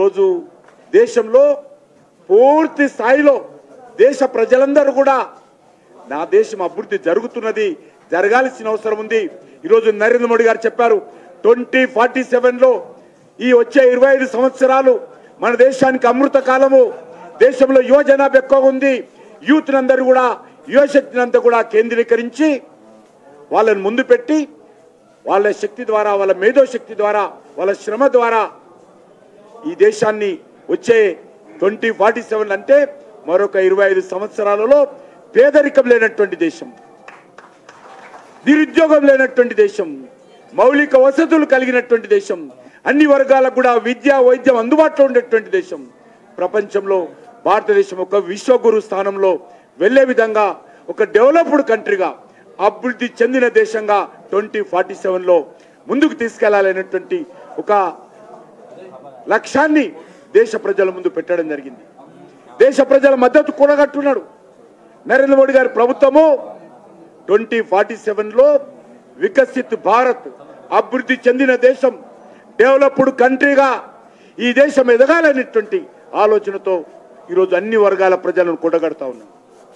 ఈరోజు దేశంలో పూర్తి స్థాయిలో దేశ ప్రజలందరూ కూడా నా దేశం అభివృద్ధి జరుగుతున్నది జరగాల్సిన అవసరం ఉంది ఈరోజు నరేంద్ర మోడీ గారు చెప్పారు ట్వంటీ ఫార్టీ సెవెన్లో ఈ వచ్చే ఇరవై ఐదు సంవత్సరాలు మన దేశానికి అమృత కాలము దేశంలో యువ జనాభా ఎక్కువ ఉంది యూత్ అందరూ కూడా యువశక్తిని అంతా కూడా కేంద్రీకరించి వాళ్ళని ముందు పెట్టి వాళ్ళ శక్తి ద్వారా వాళ్ళ మేధో శక్తి ద్వారా వాళ్ళ శ్రమ ద్వారా ఈ దేశాన్ని వచ్చే ట్వంటీ ఫార్టీ సెవెన్ అంటే మరొక ఇరవై ఐదు సంవత్సరాలలో పేదరికం లేనటువంటి దేశం నిరుద్యోగం లేనటువంటి దేశం మౌలిక వసతులు కలిగినటువంటి దేశం అన్ని వర్గాలకు కూడా విద్య వైద్యం అందుబాటులో ఉండేటువంటి దేశం ప్రపంచంలో భారతదేశం ఒక విశ్వగురు స్థానంలో వెళ్ళే విధంగా ఒక డెవలప్డ్ కంట్రీగా అభివృద్ధి చెందిన దేశంగా ట్వంటీ ఫార్టీ సెవెన్లో ముందుకు తీసుకెళ్లాలనేటువంటి ఒక లక్ష్యాన్ని దేశ ప్రజల ముందు పెట్టడం జరిగింది దేశ ప్రజల మద్దతు కూడగట్టున్నాడు నరేంద్ర మోడీ గారి ప్రభుత్వము ట్వంటీ ఫార్టీ సెవెన్లో వికసిత్ భారత్ అభివృద్ధి చెందిన దేశం డెవలప్డ్ కంట్రీగా ఈ దేశం ఎదగాలనేటువంటి ఆలోచనతో ఈరోజు అన్ని వర్గాల ప్రజలను కూడగడతా ఉన్నాం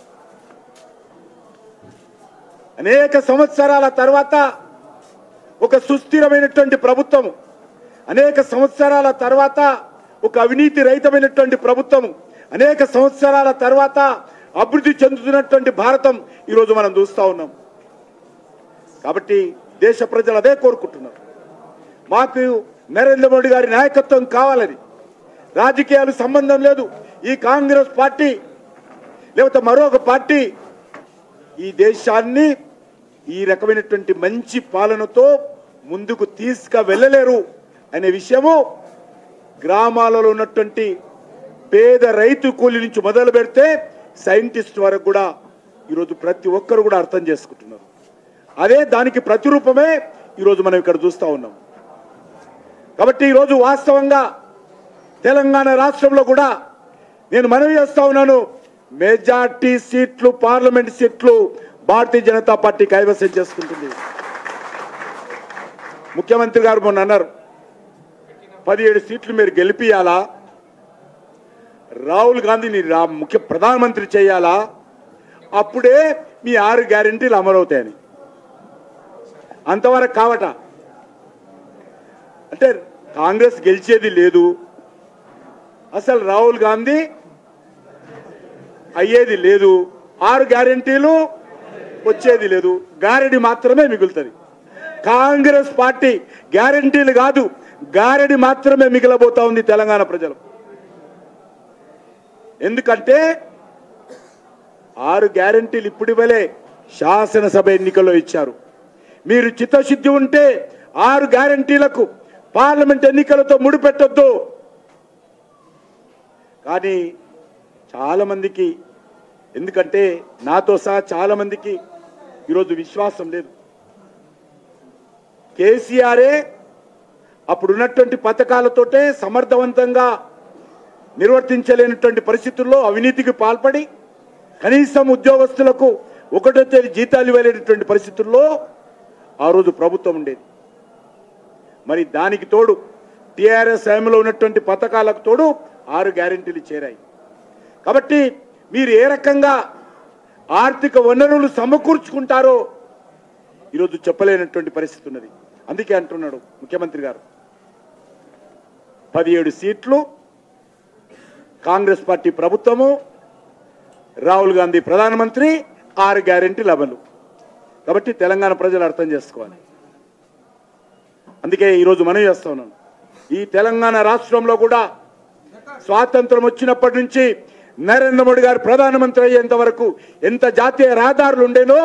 అనేక సంవత్సరాల తర్వాత ఒక సుస్థిరమైనటువంటి ప్రభుత్వము అనేక సంవత్సరాల తర్వాత ఒక అవినీతి రహితమైనటువంటి ప్రభుత్వము అనేక సంవత్సరాల తర్వాత అభివృద్ధి చెందుతున్నటువంటి భారతం ఈరోజు మనం చూస్తా ఉన్నాం కాబట్టి దేశ ప్రజలు అదే కోరుకుంటున్నారు మాకు నరేంద్ర మోడీ గారి నాయకత్వం కావాలని రాజకీయాలు సంబంధం లేదు ఈ కాంగ్రెస్ పార్టీ లేకపోతే మరొక పార్టీ ఈ దేశాన్ని ఈ రకమైనటువంటి మంచి పాలనతో ముందుకు తీసుకు వెళ్ళలేరు అనే విషయము గ్రామాలలో ఉన్నటువంటి పేద రైతు కూలి నుంచి మొదలు పెడితే సైంటిస్ట్ వరకు కూడా ఈరోజు ప్రతి ఒక్కరు కూడా అర్థం చేసుకుంటున్నారు అదే దానికి ప్రతిరూపమే ఈరోజు మనం ఇక్కడ చూస్తూ ఉన్నాం కాబట్టి ఈరోజు వాస్తవంగా తెలంగాణ రాష్ట్రంలో కూడా నేను మనవి చేస్తా ఉన్నాను మెజార్టీ సీట్లు పార్లమెంట్ సీట్లు భారతీయ జనతా పార్టీ కైవసం చేసుకుంటుంది ముఖ్యమంత్రి గారు మొన్న అన్నారు పదిహేడు సీట్లు మీరు గెలిపియాలా రాహుల్ గాంధీని రా ముఖ్య ప్రధానమంత్రి చేయాలా అప్పుడే మీ ఆరు గ్యారెంటీలు అమలవుతాయని అంతవరకు కావట అంటే కాంగ్రెస్ గెలిచేది లేదు అసలు రాహుల్ గాంధీ అయ్యేది లేదు ఆరు గ్యారెంటీలు వచ్చేది లేదు గారెడి మాత్రమే మిగులుతుంది కాంగ్రెస్ పార్టీ గ్యారెంటీలు కాదు గారెడి మాత్రమే మిగిలబోతా ఉంది తెలంగాణ ప్రజలు ఎందుకంటే ఆరు గ్యారెంటీలు ఇప్పుడు ఇవ్వలే శాసనసభ ఎన్నికల్లో ఇచ్చారు మీరు చిత్తశుద్ధి ఉంటే ఆరు గ్యారెంటీలకు పార్లమెంట్ ఎన్నికలతో ముడిపెట్టొద్దు కానీ చాలా మందికి ఎందుకంటే నాతో సహా చాలా మందికి ఈరోజు విశ్వాసం లేదు కేసీఆరే అప్పుడు ఉన్నటువంటి పథకాలతోటే సమర్థవంతంగా నిర్వర్తించలేనటువంటి పరిస్థితుల్లో అవినీతికి పాల్పడి కనీసం ఉద్యోగస్తులకు ఒకటో తేదీ జీతాలు ఇవ్వలేనటువంటి పరిస్థితుల్లో ఆ రోజు ప్రభుత్వం ఉండేది మరి దానికి తోడు టీఆర్ఎస్ హయాంలో ఉన్నటువంటి పథకాలకు తోడు ఆరు గ్యారెంటీలు చేరాయి కాబట్టి మీరు ఏ రకంగా ఆర్థిక వనరులు సమకూర్చుకుంటారో ఈరోజు చెప్పలేనటువంటి పరిస్థితి ఉన్నది అందుకే అంటున్నాడు ముఖ్యమంత్రి గారు పదిహేడు సీట్లు కాంగ్రెస్ పార్టీ ప్రభుత్వము రాహుల్ గాంధీ ప్రధానమంత్రి ఆరు గ్యారెంటీలు అమలు కాబట్టి తెలంగాణ ప్రజలు అర్థం చేసుకోవాలి అందుకే ఈరోజు మనం చేస్తా ఉన్నాను ఈ తెలంగాణ రాష్ట్రంలో కూడా స్వాతంత్రం వచ్చినప్పటి నుంచి నరేంద్ర మోడీ గారు ప్రధానమంత్రి అయ్యేంత వరకు ఎంత జాతీయ రహదారులు ఉండేనో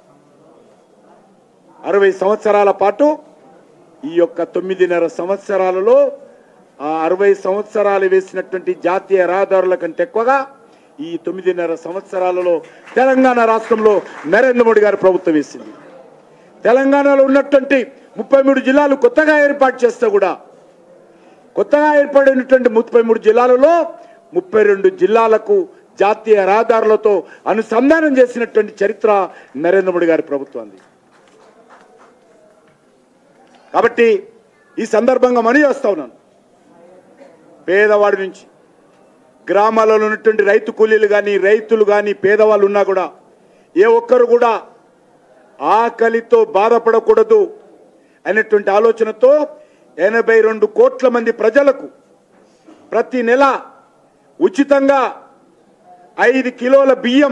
అరవై సంవత్సరాల పాటు ఈ యొక్క తొమ్మిదిన్నర సంవత్సరాలలో ఆ అరవై సంవత్సరాలు వేసినటువంటి జాతీయ రహదారుల కంటే ఎక్కువగా ఈ తొమ్మిదిన్నర సంవత్సరాలలో తెలంగాణ రాష్ట్రంలో నరేంద్ర మోడీ గారి ప్రభుత్వం వేసింది తెలంగాణలో ఉన్నటువంటి ముప్పై మూడు జిల్లాలు కొత్తగా ఏర్పాటు చేస్తే కూడా కొత్తగా ఏర్పడినటువంటి ముప్పై మూడు జిల్లాలలో ముప్పై రెండు జిల్లాలకు జాతీయ రహదారులతో అనుసంధానం చేసినటువంటి చరిత్ర నరేంద్ర మోడీ గారి ప్రభుత్వాన్ని కాబట్టి ఈ సందర్భంగా మనీ వస్తా ఉన్నాను పేదవాడి నుంచి గ్రామాలలో ఉన్నటువంటి రైతు కూలీలు కానీ రైతులు కానీ పేదవాళ్ళు ఉన్నా కూడా ఏ ఒక్కరు కూడా ఆకలితో బాధపడకూడదు అనేటువంటి ఆలోచనతో ఎనభై రెండు కోట్ల మంది ప్రజలకు ప్రతి నెల ఉచితంగా ఐదు కిలోల బియ్యం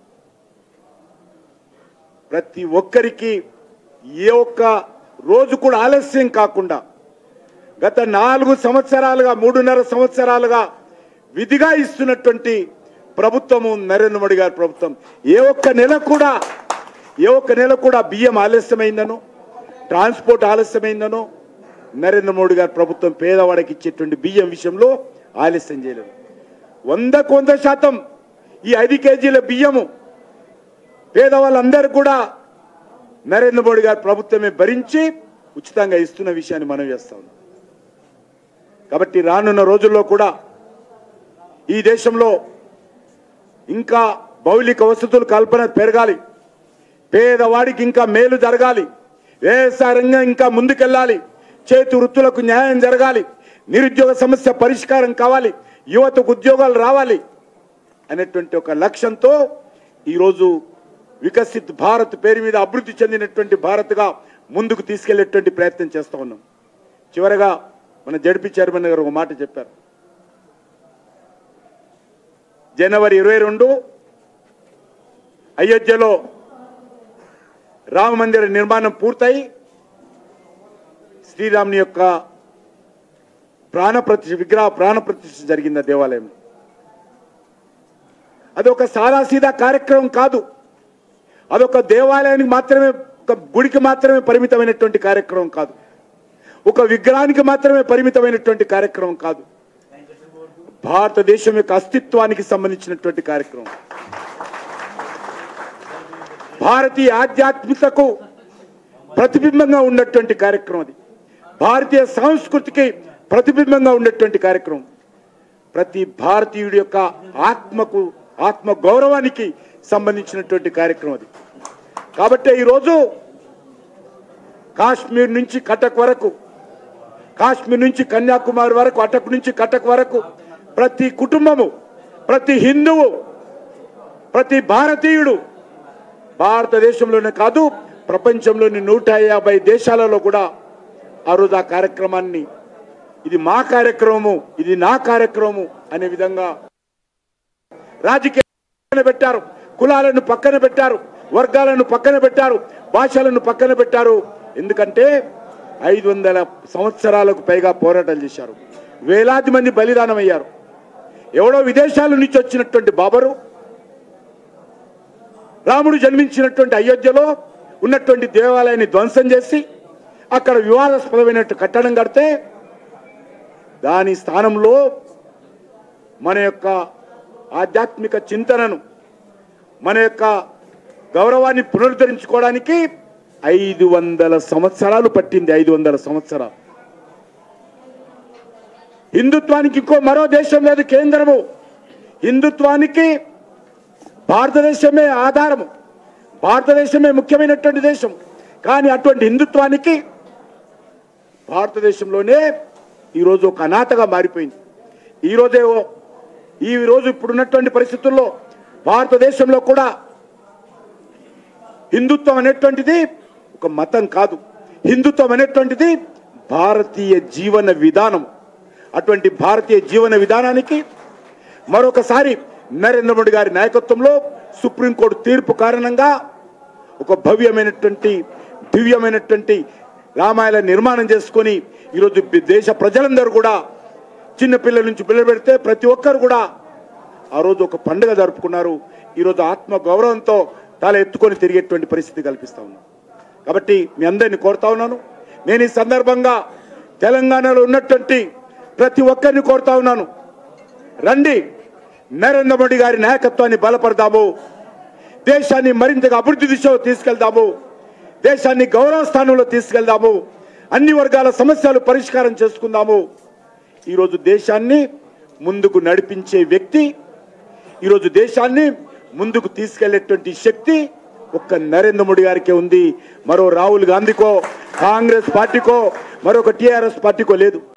ప్రతి ఒక్కరికి ఏ ఒక్క రోజు కూడా ఆలస్యం కాకుండా గత నాలుగు సంవత్సరాలుగా మూడున్నర సంవత్సరాలుగా విధిగా ఇస్తున్నటువంటి ప్రభుత్వము నరేంద్ర మోడీ గారి ప్రభుత్వం ఏ ఒక్క నెల కూడా ఏ ఒక్క నెల కూడా బియ్యం ఆలస్యమైందనో ట్రాన్స్పోర్ట్ ఆలస్యమైందనో నరేంద్ర మోడీ గారి ప్రభుత్వం పేదవాడికి ఇచ్చేటువంటి బియ్యం విషయంలో ఆలస్యం చేయలేదు వందకు వంద శాతం ఈ ఐదు కేజీల బియ్యము పేదవాళ్ళందరూ కూడా నరేంద్ర మోడీ గారి ప్రభుత్వమే భరించి ఉచితంగా ఇస్తున్న విషయాన్ని మనం చేస్తా ఉన్నాం కాబట్టి రానున్న రోజుల్లో కూడా ఈ దేశంలో ఇంకా మౌలిక వసతుల కల్పన పెరగాలి పేదవాడికి ఇంకా మేలు జరగాలి వ్యవసాయ రంగం ఇంకా ముందుకెళ్ళాలి చేతి వృత్తులకు న్యాయం జరగాలి నిరుద్యోగ సమస్య పరిష్కారం కావాలి యువతకు ఉద్యోగాలు రావాలి అనేటువంటి ఒక లక్ష్యంతో ఈరోజు వికసిత్ భారత్ పేరు మీద అభివృద్ధి చెందినటువంటి భారత్గా ముందుకు తీసుకెళ్లేటువంటి ప్రయత్నం చేస్తూ ఉన్నాం చివరగా మన జడ్పీ చైర్మన్ గారు ఒక మాట చెప్పారు జనవరి ఇరవై రెండు అయోధ్యలో రామ మందిర నిర్మాణం పూర్తయి శ్రీరాముని యొక్క ప్రాణ ప్రతిష్ఠ విగ్రహ ప్రాణ ప్రతిష్ఠ జరిగింది ఆ దేవాలయం అదొక సాదాసీదా కార్యక్రమం కాదు అదొక దేవాలయానికి మాత్రమే ఒక గుడికి మాత్రమే పరిమితమైనటువంటి కార్యక్రమం కాదు ఒక విగ్రహానికి మాత్రమే పరిమితమైనటువంటి కార్యక్రమం కాదు భారతదేశం యొక్క అస్తిత్వానికి సంబంధించినటువంటి కార్యక్రమం భారతీయ ఆధ్యాత్మికతకు ప్రతిబింబంగా ఉన్నటువంటి కార్యక్రమం అది భారతీయ సంస్కృతికి ప్రతిబింబంగా ఉన్నటువంటి కార్యక్రమం ప్రతి భారతీయుడి యొక్క ఆత్మకు ఆత్మ గౌరవానికి సంబంధించినటువంటి కార్యక్రమం అది కాబట్టి ఈరోజు కాశ్మీర్ నుంచి కటక్ వరకు కాశ్మీర్ నుంచి కన్యాకుమారి వరకు అటక్ నుంచి కటక్ వరకు ప్రతి కుటుంబము ప్రతి హిందువు ప్రతి భారతీయుడు భారతదేశంలోనే కాదు ప్రపంచంలోని నూట యాభై దేశాలలో కూడా ఆ రోజు ఆ కార్యక్రమాన్ని ఇది మా కార్యక్రమము ఇది నా కార్యక్రమము అనే విధంగా రాజకీయ పెట్టారు కులాలను పక్కన పెట్టారు వర్గాలను పక్కన పెట్టారు భాషలను పక్కన పెట్టారు ఎందుకంటే ఐదు వందల సంవత్సరాలకు పైగా పోరాటాలు చేశారు వేలాది మంది బలిదానం అయ్యారు ఎవడో విదేశాల నుంచి వచ్చినటువంటి బాబరు రాముడు జన్మించినటువంటి అయోధ్యలో ఉన్నటువంటి దేవాలయాన్ని ధ్వంసం చేసి అక్కడ వివాదాస్పదమైనట్టు కట్టడం కడితే దాని స్థానంలో మన యొక్క ఆధ్యాత్మిక చింతనను మన యొక్క గౌరవాన్ని పునరుద్ధరించుకోవడానికి ఐదు వందల సంవత్సరాలు పట్టింది ఐదు వందల సంవత్సరాలు హిందుత్వానికి ఇంకో మరో దేశం లేదు కేంద్రము హిందుత్వానికి భారతదేశమే ఆధారము భారతదేశమే ముఖ్యమైనటువంటి దేశం కానీ అటువంటి హిందుత్వానికి భారతదేశంలోనే ఈరోజు ఒక అనాథగా మారిపోయింది ఈరోజే ఈ రోజు ఇప్పుడున్నటువంటి పరిస్థితుల్లో భారతదేశంలో కూడా హిందుత్వం అనేటువంటిది ఒక మతం కాదు హిందుత్వం అనేటువంటిది భారతీయ జీవన విధానం అటువంటి భారతీయ జీవన విధానానికి మరొకసారి నరేంద్ర మోడీ గారి నాయకత్వంలో సుప్రీంకోర్టు తీర్పు కారణంగా ఒక భవ్యమైనటువంటి దివ్యమైనటువంటి రామాయణ నిర్మాణం చేసుకొని ఈరోజు దేశ ప్రజలందరూ కూడా చిన్న పిల్లల నుంచి పిల్లలు పెడితే ప్రతి ఒక్కరు కూడా ఆ రోజు ఒక పండుగ జరుపుకున్నారు ఈరోజు ఆత్మ గౌరవంతో తల ఎత్తుకొని తిరిగేటువంటి పరిస్థితి కల్పిస్తా ఉన్నాం కాబట్టి మీ అందరిని కోరుతా ఉన్నాను నేను ఈ సందర్భంగా తెలంగాణలో ఉన్నటువంటి ప్రతి ఒక్కరిని కోరుతా ఉన్నాను రండి నరేంద్ర మోడీ గారి నాయకత్వాన్ని బలపడదాము దేశాన్ని మరింతగా అభివృద్ధి దిశలో తీసుకెళ్దాము దేశాన్ని గౌరవ స్థానంలో తీసుకెళ్దాము అన్ని వర్గాల సమస్యలు పరిష్కారం చేసుకుందాము ఈరోజు దేశాన్ని ముందుకు నడిపించే వ్యక్తి ఈరోజు దేశాన్ని ముందుకు తీసుకెళ్లేటువంటి శక్తి ఒక్క నరేంద్ర మోడీ గారికే ఉంది మరో రాహుల్ గాంధీకో కాంగ్రెస్ పార్టీకో మరొక టిఆర్ఎస్ పార్టీకో లేదు